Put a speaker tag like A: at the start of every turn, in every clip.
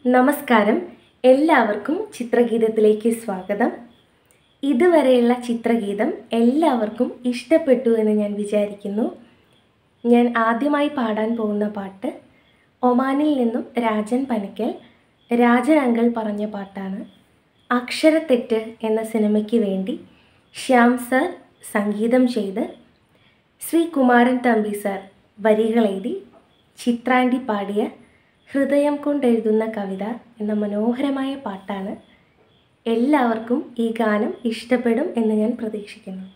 A: നമസ്കാരം എല്ലാവർക്കും ചിത്രഗീതത്തിലേക്ക് സ്വാഗതം ഇതുവരെയുള്ള ചിത്രഗീതം എല്ലാവർക്കും ഇഷ്ടപ്പെട്ടു എന്ന് ഞാൻ വിചാരിക്കുന്നു ഞാൻ ആദ്യമായി പാടാൻ പോകുന്ന പാട്ട് ഒമാനിൽ നിന്നും രാജൻ പനക്കൽ രാജൻ അങ്കിൾ പറഞ്ഞ പാട്ടാണ് അക്ഷരത്തെറ്റ് എന്ന സിനിമയ്ക്ക് വേണ്ടി ശ്യാം സർ സംഗീതം ചെയ്ത് ശ്രീ കുമാരൻ തമ്പി സാർ വരികളെഴുതി ചിത്രാണ്ടി പാടിയ ഹൃദയം കൊണ്ടെഴുതുന്ന കവിത എന്ന മനോഹരമായ പാട്ടാണ് എല്ലാവർക്കും ഈ ഗാനം ഇഷ്ടപ്പെടും എന്ന് ഞാൻ പ്രതീക്ഷിക്കുന്നു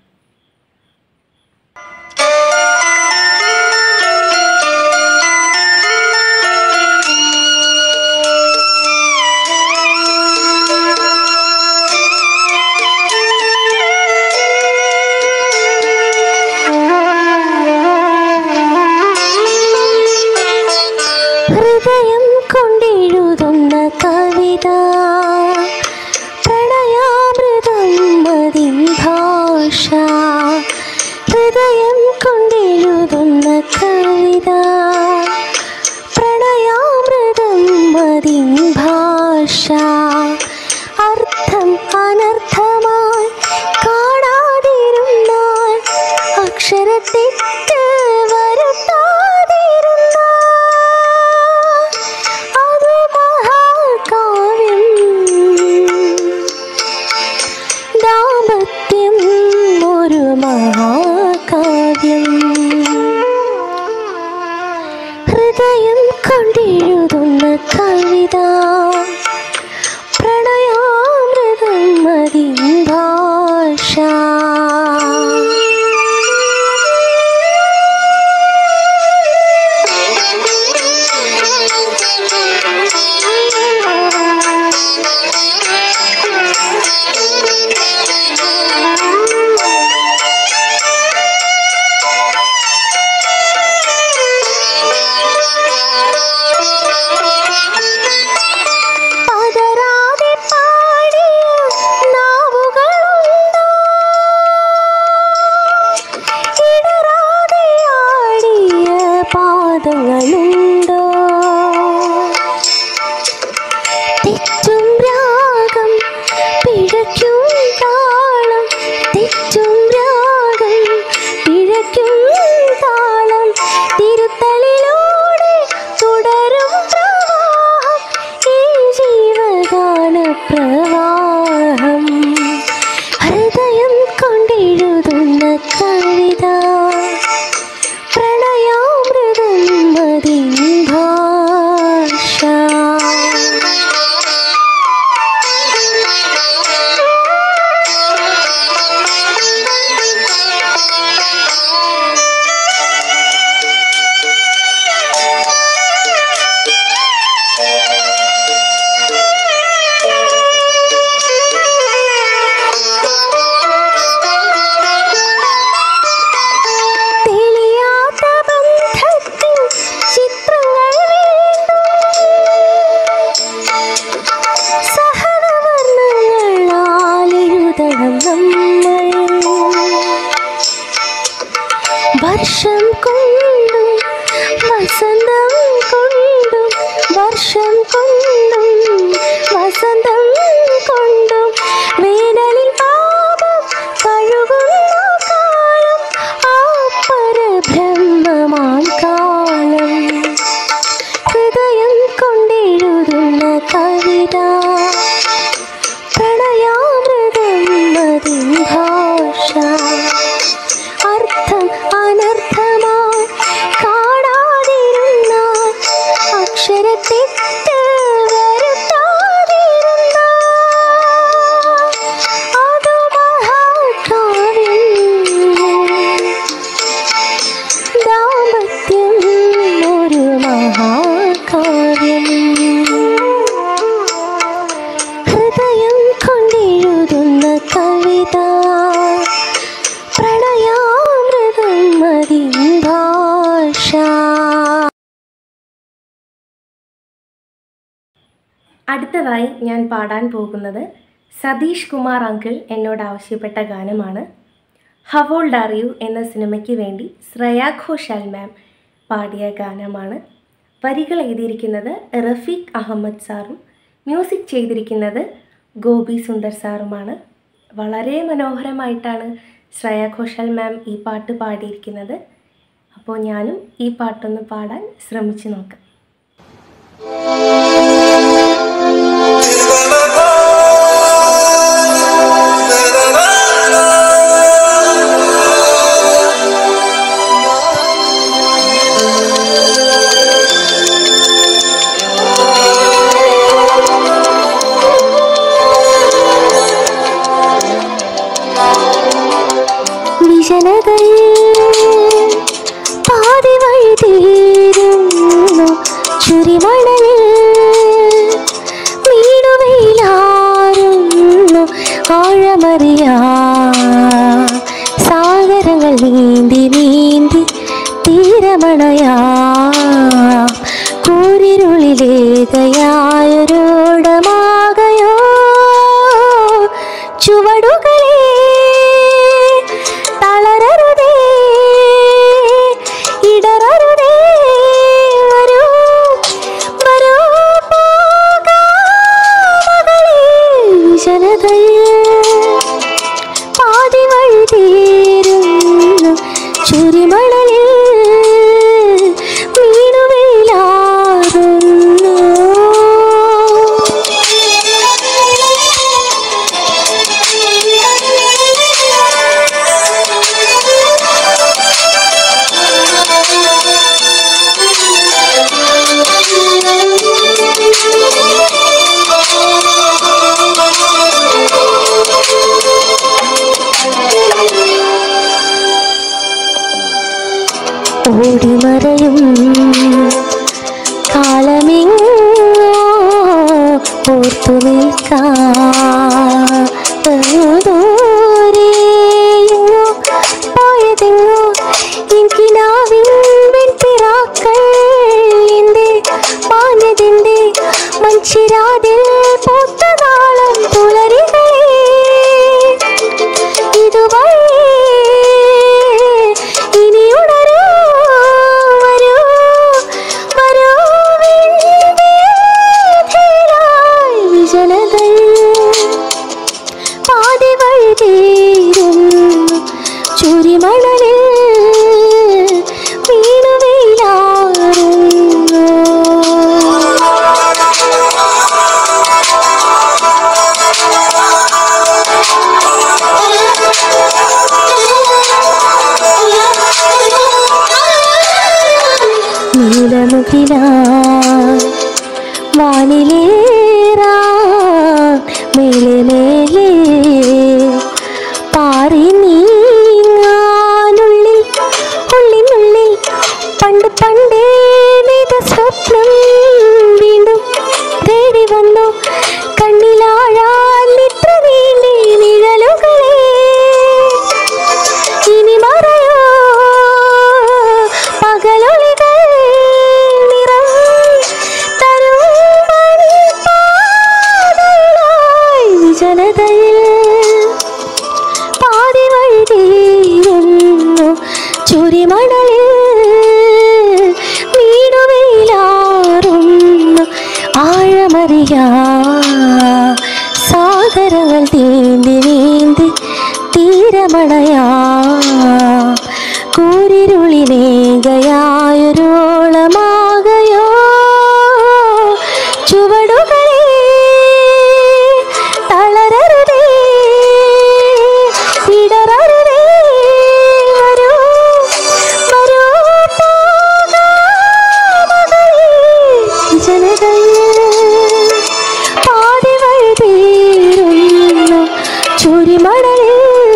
B: ഹൃദയം കൊണ്ടെഴുതുന്ന കവിത പ്രണയാമൃതം മതിൻ ഭാഷ ഹൃദയം കൊണ്ടെഴുതുന്ന കവിത പ്രണയാമൃതം മതിൻ ഭാഷ അർത്ഥം അനർത്ഥമായി കാണാതിരുന്നാൽ അക്ഷരത്തെറ്റ് വരുത്താതിരുന്നാൽ അത് മഹാകാവ്യം ദാമ്പത്യം ഒരു മഹാകാവ്യം ഹൃദയം കൊണ്ടെഴുതുന്ന കവിത പ്രണയാമൃതം മതി ഭാഷ പതറാതെ പാടിയ നാവുകളുണ്ടോ ഇടറാതെ ആടിയ പാദങ്ങളുണ്ടോ തെറ്റും രാഗം പിഴയ്ക്കും താളം തെറ്റും രാഗം പിഴയ്ക്കും താളം തിരുത്തലിലൂടെ തുടരും പ്രവാഹം ഈ ജീവഗാന പ്രവാഹം ഹൃദയം കൊണ്ടെഴുതുന്ന കവിത പ്രണയാമൃതം മതി ഭാഷ തെളിയാത്ത ബന്ധത്തിൽ ചിത്രങ്ങൾ വീണ്ടും സഹനവർണ്ണങ്ങളാൽ എഴുതണം നമ്മൾ വർഷം കൊണ്ടും വസന്തം കൊണ്ടും വർഷം കൊണ്ടും വസന്തം കൊണ്ടും വേനലിൽ പാപം കഴുകുന്ന കാലം ആ പരബ്രഹ്മമാം കാലം ഹൃദയം കൊണ്ടെഴുതുന്ന കവിത പ്രണയാമൃതം മതി ഭാഷ അർത്ഥം അനർത്ഥമായി കാണാതിരുന്നാൽ അക്ഷരത്തെറ്റ് വരുത്താതിരുന്നാൽ അത് മഹാകാവ്യം ദാമ്പത്യം ഒരു മഹാകാവ്യം ഹൃദയം കൊണ്ടെഴുതുന്ന കവിത പ്രണയാമൃതം മതി ഭാഷ
A: അടുത്തതായി ഞാൻ പാടാൻ പോകുന്നത് സതീഷ് കുമാർ അങ്കിൾ എന്നോട് ആവശ്യപ്പെട്ട ഗാനമാണ് ഹവോൾഡ് ആർ യു എന്ന സിനിമയ്ക്ക് വേണ്ടി ശ്രേയ ഘോഷാൽ മാം പാടിയ ഗാനമാണ് വരികൾ എഴുതിയിരിക്കുന്നത് റഫീഖ് അഹമ്മദ് സാറും മ്യൂസിക് ചെയ്തിരിക്കുന്നത് ഗോപി സുന്ദർ സാറുമാണ് വളരെ മനോഹരമായിട്ടാണ് ശ്രേയ ഘോഷാൽ മാം ഈ പാട്ട് പാടിയിരിക്കുന്നത് അപ്പോൾ ഞാനും ഈ പാട്ടൊന്ന് പാടാൻ ശ്രമിച്ചു നോക്കാം
B: വിജനതയിൽ പാതി വഴി തീരുന്നു ചുരിമണലിൽ വീണുവയിലാറുന്നു ആഴമറിയാ സാഗരങ്ങൾ നീന്തി നീന്തി തീരമണയാ കൂരിരുളിലേകയായൊരോടമാകയോ ചുവടുകളെ തളരരുതേ ഇടറരുതേ വരൂ വരൂ പോകാമകളേ ജനതയിൽ പാതി വഴി തീരുന്നു ചുരിമണലിൽ വീണുവയിലാറുന്നു ഓടിമറയും കാലമെങ്ങോ ഓർത്തു നിൽക്കാതോരെയെങ്ങോ പോയതെങ്ങോ എനിക്കിനാവിൻ വെൺപിറാക്കൾ എന്തേ മാഞ്ഞതെന്തേ മഞ്ചിരാതിൽ പൂത്ത നാളം പുലരികളേ ഇതുവഴി ഇനി ഉണരൂ വരൂ വരൂ വിൺവേദിയിലായി വിജനതയിൽ പാതി വഴി തീരുന്നു ചുരിമണലിൽ വീണുവയിലാറുന്നു നീലമുഖില വാനിലേറാ മേലെ മേലെ പാറി നീങ്ങാനുള്ളിൽ ഉള്ളിനുള്ളിൽ പണ്ട് പണ്ടേ നെയ്ത സ്വപ്നം വീണ്ടും തേടി വന്നു കണ്ണിലാഴാൻ ഇത്ര നീണ്ടി നിഴലുകളെ ഇനി മറയോ പകലൊളികൾ നിറം തരും മണിപ്പാതയിലായി വിജനതയിൽ പാതി വഴി തീരുന്നു ചുരിമണലിൽ വീണുവയിലാറുന്നു ആഴമറിയാ സാഗരങ്ങൾ നീന്തി നീന്തി തീരമണയാ കൂരിരുളിലേകയായൊരോളമാകയോ ചുവടുകളെ തളരരുതേ ഇടറരുതേ വരൂ വരൂ പോകാമകളേ ജനതയിൽ പാതി വഴി തീരുന്നു ചുരിമണലിൽ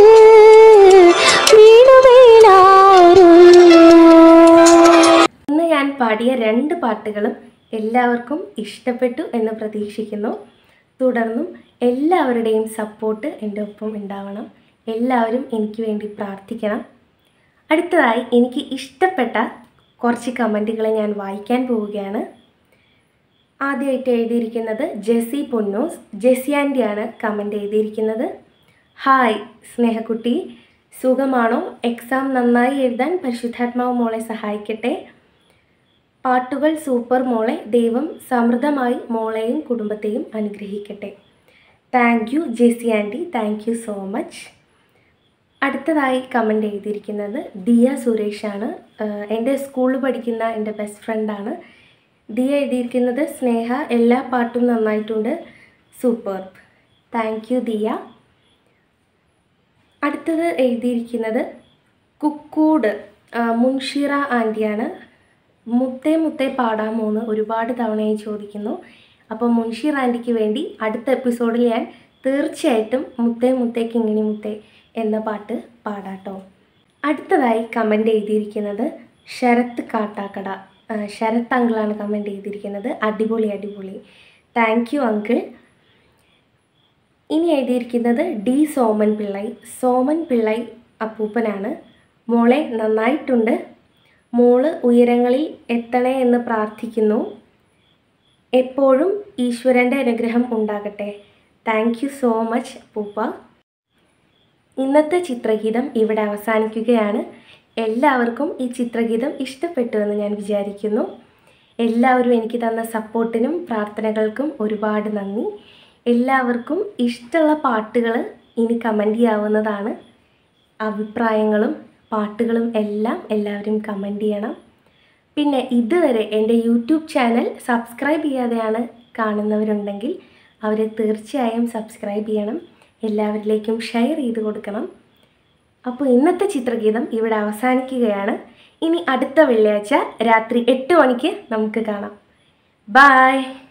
B: വീണുവയിലാറുന്നു
A: ഇന്ന് ഞാൻ പാടിയ രണ്ട് പാട്ടുകളും എല്ലാവർക്കും ഇഷ്ടപ്പെട്ടു എന്ന് പ്രതീക്ഷിക്കുന്നു തുടർന്നും എല്ലാവരുടെയും സപ്പോർട്ട് എൻ്റെ ഒപ്പം ഉണ്ടാവണം എല്ലാവരും എനിക്ക് വേണ്ടി പ്രാർത്ഥിക്കണം അടുത്തതായി എനിക്ക് ഇഷ്ടപ്പെട്ട കുറച്ച് കമൻറ്റുകൾ ഞാൻ വായിക്കാൻ പോവുകയാണ് ആദ്യമായിട്ട് എഴുതിയിരിക്കുന്നത് ജെസി പൊന്നൂസ് ജെസി ആൻറ്റിയാണ് കമൻറ്റ് എഴുതിയിരിക്കുന്നത് ഹായ് സ്നേഹക്കുട്ടി സുഖമാണോ എക്സാം നന്നായി എഴുതാൻ പരിശുദ്ധാത്മാവ് മോളെ സഹായിക്കട്ടെ പാട്ടുകൾ സൂപ്പർ മോളെ ദൈവം സമൃദ്ധമായി മോളെയും കുടുംബത്തെയും അനുഗ്രഹിക്കട്ടെ thank you Jessy aunty thank you so much അടുത്തതായി കമൻ്റ് എഴുതിയിരിക്കുന്നത് ദിയ സുരേഷാണ് ആഹ് എൻ്റെ സ്കൂളിൽ പഠിക്കുന്ന എൻ്റെ ബെസ്റ്റ് ഫ്രണ്ടാണ് ദിയ എഴുതിയിരിക്കുന്നത് സ്നേഹ എല്ലാ പാട്ടും നന്നായിട്ടുണ്ട് സൂപ്പർ താങ്ക് യു ദിയ അടുത്തത് എഴുതിയിരിക്കുന്നത് കുക്കൂട് ആ, മുൻഷിറ ആൻറ്റിയാണ് മുത്തേ മുത്തേ പാടാമോ എന്ന് ഒരുപാട് തവണയായി ചോദിക്കുന്നു അപ്പോൾ മുൻഷിർ ആൻറ്റിക്ക് വേണ്ടി അടുത്ത എപ്പിസോഡിൽ ഞാൻ തീർച്ചയായിട്ടും മുത്തേ മുത്തേ കിങ്ങിണി മുത്തേ എന്ന പാട്ട് പാടാട്ടോ അടുത്തതായി കമൻ്റ് എഴുതിയിരിക്കുന്നത് ശരത്ത് കാട്ടാക്കട ആ, ശരത്ത് അങ്കിളാണ് കമൻ്റ് ചെയ്തിരിക്കുന്നത് അടിപൊളി അടിപൊളി താങ്ക് യു അങ്കിൾ ഇനി എഴുതിയിരിക്കുന്നത് ഡി സോമൻ പിള്ളൈ സോമൻ പിള്ളൈ അപ്പൂപ്പനാണ് മോളെ നന്നായിട്ടുണ്ട് മോള് ഉയരങ്ങളിൽ എത്തണേ എന്ന് പ്രാർത്ഥിക്കുന്നു എപ്പോഴും ഈശ്വരൻ്റെ അനുഗ്രഹം ഉണ്ടാകട്ടെ താങ്ക് യു സോ മച്ച് അപ്പൂപ്പ ഇന്നത്തെ ചിത്രഗീതം ഇവിടെ അവസാനിക്കുകയാണ് എല്ലാവർക്കും ഈ ചിത്രഗീതം ഇഷ്ടപ്പെട്ടു എന്ന് ഞാൻ വിചാരിക്കുന്നു എല്ലാവരും എനിക്ക് തന്ന സപ്പോർട്ടിനും പ്രാർത്ഥനകൾക്കും ഒരുപാട് നന്ദി എല്ലാവർക്കും ഇഷ്ടമുള്ള പാട്ടുകൾ ഇനി കമൻറ്റ് ചെയ്യാവുന്നതാണ് അഭിപ്രായങ്ങളും പാട്ടുകളും എല്ലാം എല്ലാവരും കമൻറ്റ് ചെയ്യണം പിന്നെ ഇതുവരെ എൻ്റെ യൂട്യൂബ് ചാനൽ സബ്സ്ക്രൈബ് ചെയ്യാതെയാണ് കാണുന്നവരുണ്ടെങ്കിൽ അവരെ തീർച്ചയായും സബ്സ്ക്രൈബ് ചെയ്യണം എല്ലാവരിലേക്കും ഷെയർ ചെയ്ത് കൊടുക്കണം അപ്പോൾ ഇന്നത്തെ ചിത്രഗീതം ഇവിടെ അവസാനിക്കുകയാണ് ഇനി അടുത്ത വെള്ളിയാഴ്ച രാത്രി എട്ട് മണിക്ക് നമുക്ക് കാണാം ബായ്